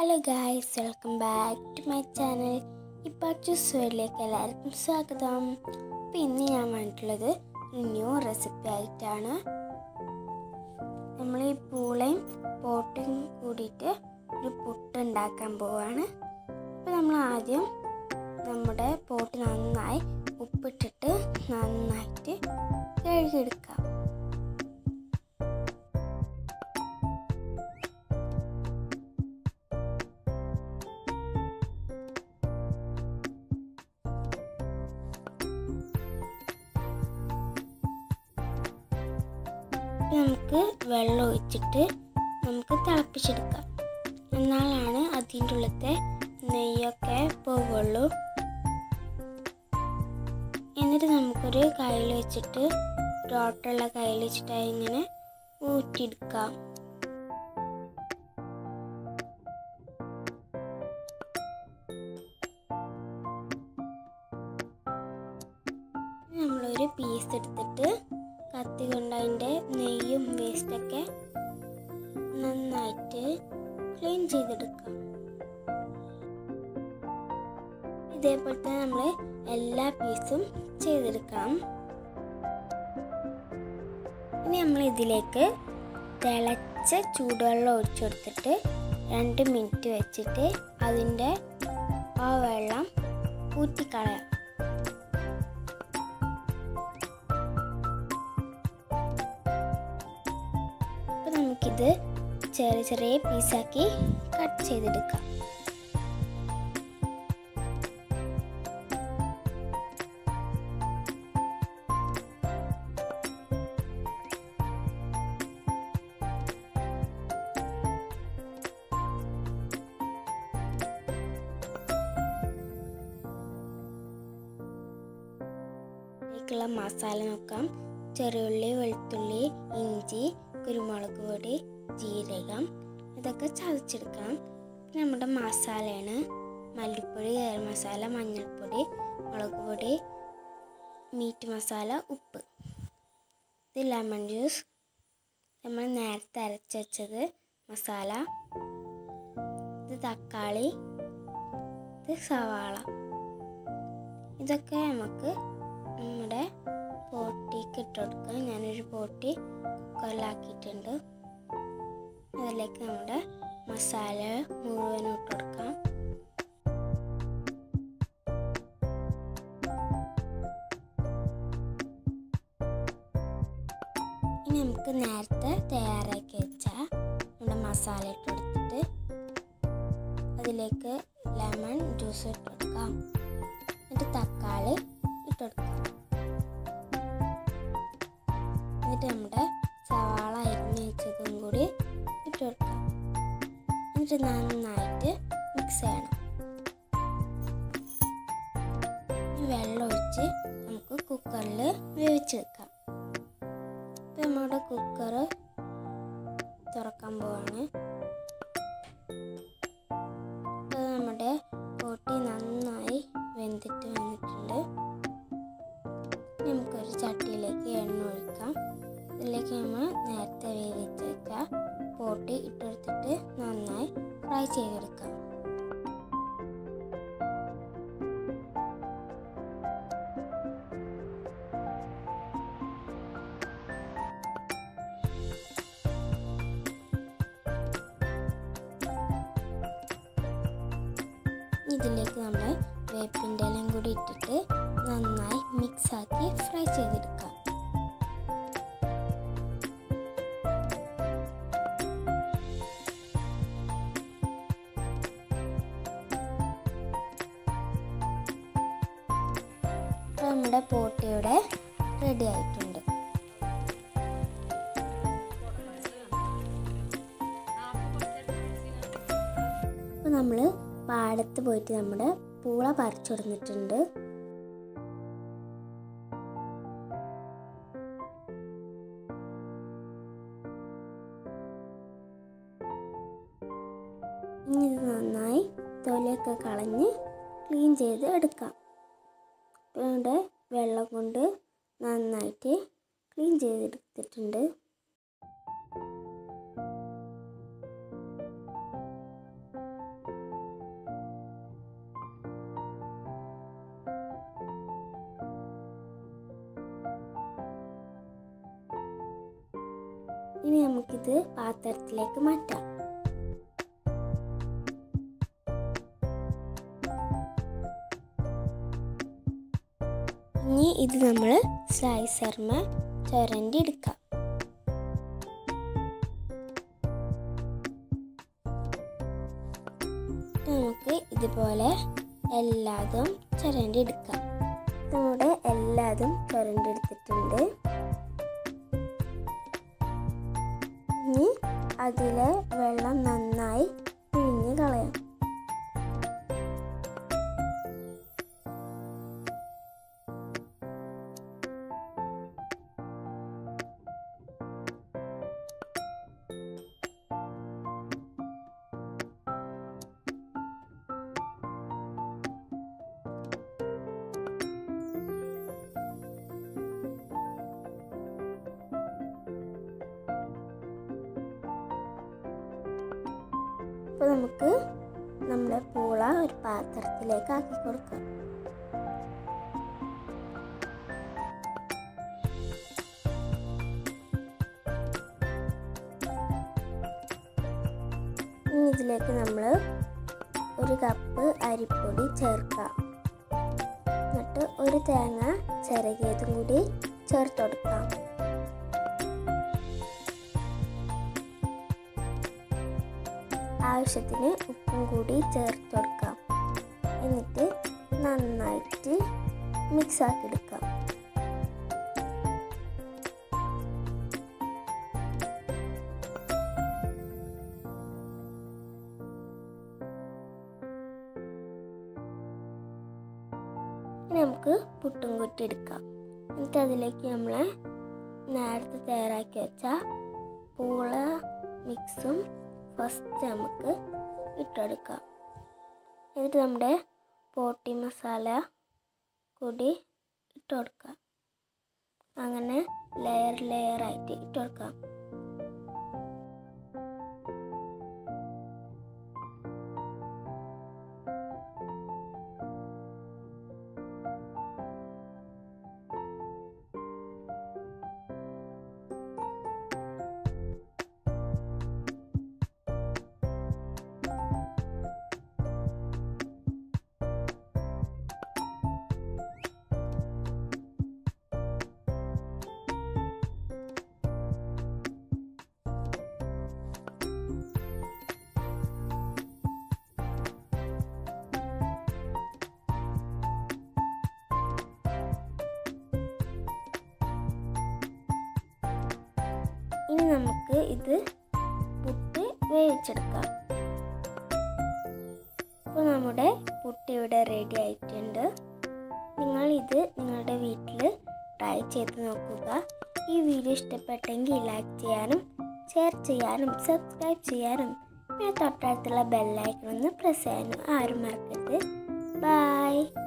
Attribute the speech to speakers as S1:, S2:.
S1: hello guys welcome back to my channel ഇപ്പോൾ ചുസുവരിലേക്ക് എല്ലാവർക്കും സ്വാഗതം അപ്പോൾ ഇന്ന് ഞാൻ വന്നിട്ടുള്ളത് ഒരു ന്യൂ റെസിപ്പി ആയിട്ടാണ് നമ്മൾ ഈ പൂളയും പോട്ടും കൂടിയിട്ട് ഒരു പുട്ട് ഉണ്ടാക്കാൻ പോവാണ് അപ്പോൾ നമ്മൾ ആദ്യം നമ്മുടെ പോട്ട് നന്നായി ഉപ്പിട്ടിട്ട് നന്നായിട്ട് കഴുകിയെടുക്കാം നമുക്ക് വെള്ളം ഒഴിച്ചിട്ട് നമുക്ക് തിളപ്പിച്ചെടുക്കാം എന്നാലാണ് അതിൻ്റെ ഉള്ളത്തെ നെയ്യൊക്കെ പോവുള്ളൂ എന്നിട്ട് നമുക്കൊരു കയ്യിൽ വെച്ചിട്ട് ഒരു ഓട്ടമുള്ള കയ്യിൽ വെച്ചിട്ട് ഇങ്ങനെ ഊറ്റിയെടുക്കാം നമ്മളൊരു പീസ് എടുത്തിട്ട് കത്തി കൊണ്ട് അതിൻ്റെ നെയ്യും വേസ്റ്റൊക്കെ നന്നായിട്ട് ക്ലീൻ ചെയ്തെടുക്കാം ഇതേപോലെ തന്നെ നമ്മൾ എല്ലാ പീസും ചെയ്തെടുക്കണം ഇനി നമ്മൾ ഇതിലേക്ക് തിളച്ച ചൂടുവെള്ളം ഒഴിച്ചെടുത്തിട്ട് രണ്ട് മിനിറ്റ് വെച്ചിട്ട് അതിൻ്റെ ആ വെള്ളം ഊറ്റിക്കളയാം അപ്പോൾ നമുക്കിത് ചെറിയ ചെറിയ പീസാക്കി കട്ട് ചെയ്തെടുക്കാം ഇതിലേക്കുള്ള മസാല നോക്കാം ചെറിയുള്ളി വെളുത്തുള്ളി ഇഞ്ചി കുരുമുളക് പൊടി ജീരകം ഇതൊക്കെ ചതച്ചെടുക്കണം പിന്നെ നമ്മുടെ മസാലയാണ് മല്ലിപ്പൊടി ഗരം മസാല മഞ്ഞൾപ്പൊടി മുളക് പൊടി മീറ്റ് മസാല ഉപ്പ് ഇത് ലെമൺ ജ്യൂസ് നമ്മൾ നേരത്തെ അരച്ച് വെച്ചത് മസാല ഇത് തക്കാളി ഇത് സവാള ഇതൊക്കെ നമുക്ക് നമ്മുടെ പോട്ടിക്ക് ഇട്ട് കൊടുക്കാം ഞാനൊരു പോട്ടി കുക്കറിലാക്കിയിട്ടുണ്ട് അതിലേക്ക് നമ്മുടെ മസാല മുഴുവൻ ഇട്ട് കൊടുക്കാം ഇനി നമുക്ക് നേരത്തെ തയ്യാറാക്കി വെച്ച നമ്മുടെ മസാല ഇട്ട് കൊടുത്തിട്ട് അതിലേക്ക് ലെമൺ ജ്യൂസ് ഇട്ട് കൊടുക്കാം എന്നിട്ട് തക്കാളി ഇട്ട് കൊടുക്കാം എന്നിട്ട് നമ്മുടെ സവാള അരിഞ്ഞ് വെച്ചതും കൂടി ഇട്ട് കൊടുക്കാം എന്നിട്ട് നന്നായിട്ട് മിക്സ് ചെയ്യണം വെള്ളം ഒഴിച്ച് നമുക്ക് കുക്കറിൽ വേവിച്ച് വെക്കാം ഇപ്പം നമ്മുടെ കുക്കർ തുറക്കാൻ പോവാണ് അപ്പോൾ നമ്മുടെ പൊട്ടി നന്നായി വെന്തിട്ട് വന്നിട്ടുണ്ട് നമുക്കൊരു ചട്ടിയിലേക്ക് എണ്ണ ഒഴിക്കാം ഇതിലേക്ക് നമ്മൾ നേരത്തെ വേവിച്ച് വെച്ച പോട്ടി ഇട്ടെടുത്തിട്ട് നന്നായി ഫ്രൈ ചെയ്തെടുക്കാം ഇതിലേക്ക് നമ്മൾ വേപ്പിൻ്റെ ഇലയും കൂടി ഇട്ടിട്ട് നന്നായി മിക്സ് ആക്കി ഫ്രൈ ചെയ്തെടുക്കാം അപ്പോൾ നമ്മുടെ പോട്ടിയുടെ റെഡി ആയിട്ടുണ്ട് അപ്പോൾ നമ്മൾ പാടത്ത് പോയിട്ട് നമ്മുടെ പൂള പറിച്ചുടന്നിട്ടുണ്ട് ഇനി ഇത് നന്നായി തൊലിയൊക്കെ കളഞ്ഞ് ക്ലീൻ ചെയ്ത് എടുക്കാം ഇവിടെ വെള്ളം കൊണ്ട് നന്നായിട്ട് ക്ലീൻ ചെയ്തെടുത്തിട്ടുണ്ട് ഇനി നമുക്കിത് പാത്രത്തിലേക്ക് മാറ്റാം ഇനി ഇത് നമ്മൾ സ്ലൈസർമ ചുരണ്ടി എടുക്കാം നമുക്ക് ഇതുപോലെ എല്ലാതും ചുരണ്ടി എടുക്കാം നമ്മുടെ എല്ലാതും ചുരണ്ടി എടുത്തിട്ടുണ്ട് ഇനി അതിലെ വെള്ളം നന്നായി പിഴിഞ്ഞ് കളയാം അപ്പോൾ നമുക്ക് നമ്മുടെ പൂള ഒരു പാത്രത്തിലേക്ക് ആക്കി കൊടുക്കാം ഇനി ഇതിലേക്ക് നമ്മൾ ഒരു കപ്പ് അരിപ്പൊടി ചേർക്കാം എന്നിട്ട് ഒരു തേങ്ങ ചിരകിയതും കൂടി ചേർത്ത് കൊടുക്കാം ആവശ്യത്തിന് ഉപ്പും കൂടി ചേർത്ത് കൊടുക്കാം എന്നിട്ട് നന്നായിട്ട് മിക്സ് ആക്കി എടുക്കാം ഇനി നമുക്ക് പുട്ടും കുറ്റി എടുക്കാം എന്നിട്ട് അതിലേക്ക് നമ്മൾ നേരത്തെ തയ്യാറാക്കി വെച്ച പൂള മിക്സും ഫസ്റ്റ് നമുക്ക് ഇട്ടെടുക്കാം എന്നിട്ട് നമ്മുടെ പോട്ടി മസാല കൂടി ഇട്ട് കൊടുക്കാം അങ്ങനെ ലെയർ ലെയർ ആയിട്ട് ഇട്ട് കൊടുക്കാം ഇനി നമുക്ക് ഇത് പുട്ട് വേവിച്ചെടുക്കാം അപ്പോൾ നമ്മുടെ പുട്ട് ഇവിടെ റെഡി ആയിട്ടുണ്ട് നിങ്ങൾ ഇത് നിങ്ങളുടെ വീട്ടിൽ ട്രൈ ചെയ്ത് നോക്കുക ഈ വീഡിയോ ഇഷ്ടപ്പെട്ടെങ്കിൽ ലൈക്ക് ചെയ്യാനും ഷെയർ ചെയ്യാനും സബ്സ്ക്രൈബ് ചെയ്യാനും പിന്നെ തൊട്ടടുത്തുള്ള ബെല്ലൈക്കൺ ഒന്ന് പ്രസ് ചെയ്യാനും ആരും മറക്കരുത് ബൈ